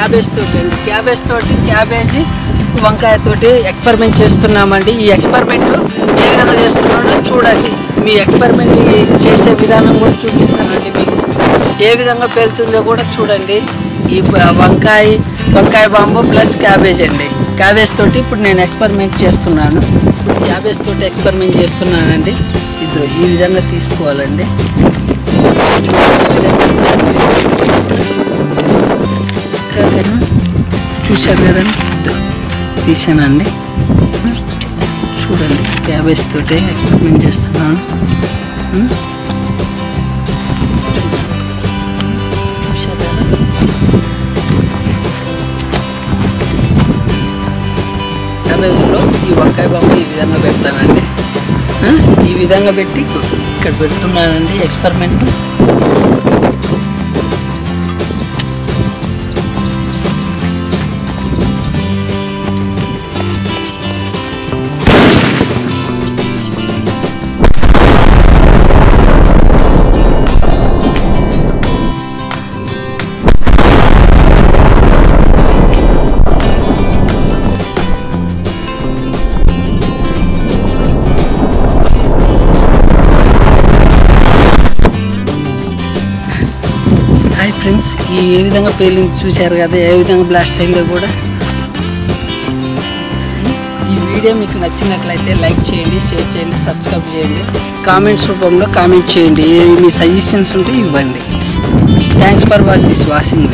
Cabbage తోటి అండి cabbage తోటి క్యాబేజీ వంకాయ తోటి ఎక్స్పెరిమెంట్ చేస్తున్నామండి ఈ ఎక్స్పెరిమెంట్ ఏ విధంగా చేస్తున్నాడో చూడండి మీ ఎక్స్పెరిమెంట్ చేసే విధానం కూడా చూపిస్తానండి మీకు ఏ విధంగా పేలుతుందో కూడా చూడండి ఈ బ- వంకాయ వంకాయ బాంబు ప్లస్ క్యాబేజ్ అండి క్యాబేజ్ తోటి ఇప్పుడు నేను ఎక్స్పెరిమెంట్ చేస్తున్నాను ఇప్పుడు క్యాబేజ్ తోటి ఎక్స్పెరిమెంట్ చేస్తున్నానండి ఇది ఈ విధంగా తీసుకోవాలండి చూపించే విధంగా తీసుకోవాలి. కాకను చూశారు కదండి ఇదో తీసానండి చూడండి క్యాబేజ్ తోటి ఎక్స్పెరిమెంట్ చేస్తున్నాను ఉం? చూశారు కదా? క్యాబేజ్లో ఈ వంకాయ బొమ్మ ఈ విధంగా పెడతానండి ఆ? ఈ విధంగా పెట్టి ఇక్కడ పెడుతున్నానండి ఎక్స్పెరిమెంట్ హాయ్ ఫ్రెండ్స్ ఈ ఏ విధంగా పేలింది చూశారు కదా ఏ విధంగా బ్లాస్ట్ అయిందో కూడా ఈ వీడియో మీకు నచ్చినట్లయితే లైక్ చేయండి షేర్ చేయండి సబ్స్క్రైబ్ చేయండి కామెంట్స్ రూపంలో కామెంట్ చేయండి ఏ- మీ సజెషన్స్ ఉంటే ఇవ్వండి thanks for watch this washing